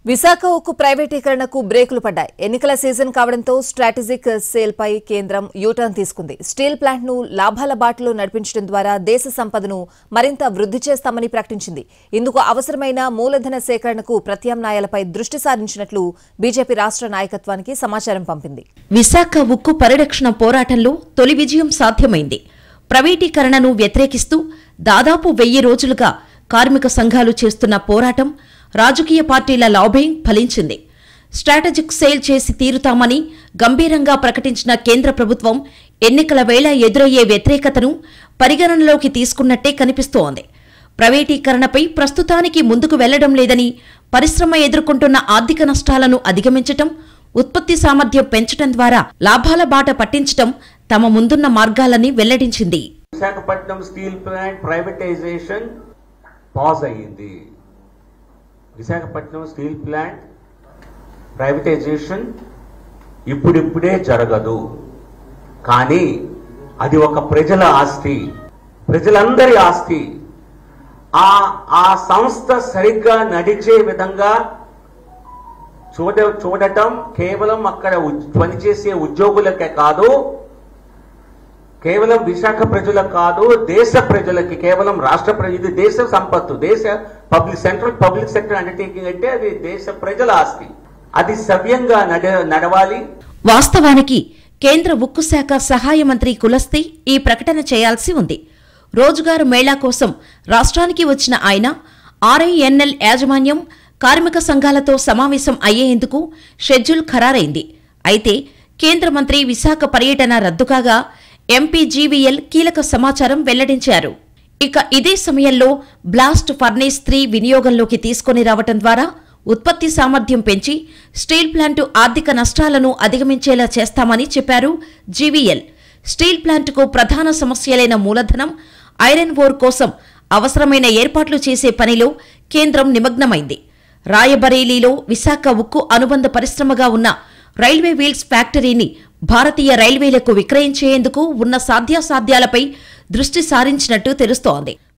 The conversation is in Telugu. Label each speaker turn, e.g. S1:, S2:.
S1: విశాఖ ఉక్కు ప్రైవేటీకరణకు బ్రేకులు పడ్డాయి ఎన్నికల సీజన్ కావడంతో స్ట్రాటజిక్ సేల్ పై కేంద్రం యూటర్న్ తీసుకుంది స్టీల్ ప్లాంట్ ను లాభాల బాటలో నడిపించడం ద్వారా దేశ సంపదను మరింత వృద్ధి చేస్తామని ప్రకటించింది ఇందుకు అవసరమైన మూలధన సేకరణకు ప్రత్యామ్నాయాలపై దృష్టి సారించినట్లు బీజేపీ రాష్ట్ర నాయకత్వానికి సమాచారం పంపింది
S2: విశాఖ ఉక్కు పరిరక్షణ పోరాటంలో తొలి విజయం సాధ్యమైంది ప్రైవేటీకరణను వ్యతిరేకిస్తూ దాదాపు వెయ్యి రోజులుగా కార్మిక సంఘాలు చేస్తున్న పోరాటం రాజకీయ పార్టీల లాబింగ్ ఫలించింది స్ట్రాటజిక్ సేల్ చేసి తీరుతామని గంభీరంగా ప్రకటించిన కేంద్ర ప్రభుత్వం ఎన్నికల వేళ ఎదురయ్యే వ్యతిరేకతను పరిగణనలోకి తీసుకున్నట్టే కనిపిస్తోంది ప్రైవేటీకరణపై ప్రస్తుతానికి ముందుకు వెళ్లడం లేదని పరిశ్రమ ఎదుర్కొంటున్న ఆర్థిక నష్టాలను అధిగమించటం ఉత్పత్తి సామర్థ్యం పెంచడం ద్వారా లాభాల బాట పట్టించటం తమ ముందున్న మార్గాలని వెల్లడించింది
S3: Visakhapatnam steel plant privatization pause అయ్యింది విశాఖపట్నం స్టీల్ ప్లాంట్ ప్రైవేటైజేషన్ ఇప్పుడిప్పుడే జరగదు కానీ అది ఒక ప్రజల ఆస్తి ప్రజలందరి ఆస్తి ఆ ఆ సంస్థ సరిగ్గా నడిచే విధంగా చూడ చూడటం కేవలం అక్కడ ఉద్- పనిచేసే ఉద్యోగులకే కాదు కేవలం విశాఖ ప్రజలకు కాదు దేశ ప్రజలకి కేవలం రాష్ట్ర ప్రజ ఇది దేశ సంపత్తు దేశ public central public sector undertaking అంటే అది దేశ ప్రజల ఆస్తి అది సవ్యంగా నడ నడవాలి
S2: వాస్తవానికి కేంద్ర ఉక్కు శాఖ సహాయ మంత్రి కులస్తే ఈ ప్రకటన చేయాల్సి ఉంది రోజుగారు మేళా కోసం రాష్ట్రానికి వచ్చిన ఆయన ఆర్ఐఎన్ఎల్ యాజమాన్యం కార్మిక సంఘాలతో సమావేశం అయ్యేందుకు షెడ్యూల్ ఖరారైంది అయితే కేంద్ర మంత్రి విశాఖ పర్యటన రద్దు కాగా ఎంపీజీవీఎల్ కీలక సమాచారం వెల్లడించారు ఇక ఇదే సమయంలో బ్లాస్ట్ ఫర్నేస్ త్రీ వినియోగంలోకి తీసుకొని రావటం ద్వారా ఉత్పత్తి సామర్థ్యం పెంచి స్టీల్ ప్లాంటు ఆర్థిక నష్టాలను అధిగమించేలా చేస్తామని చెప్పారు జీవీఎల్ స్టీల్ ప్లాంటుకు ప్రధాన సమస్యలైన మూలధనం ఐరన్ ఓర్ కోసం అవసరమైన ఏర్పాట్లు చేసే పనిలో కేంద్రం నిమగ్నమైంది రాయబరేలీలో విశాఖ ఉక్కు అనుబంధ పరిశ్రమగా ఉన్న రైల్వే వీల్స్ ఫ్యాక్టరీని భారతీయ రైల్వేలకు విక్రయించేందుకు ఉన్న సాధ్యాసాధ్యాలపై దృష్టి సారించినట్టు తెలుస్తోంది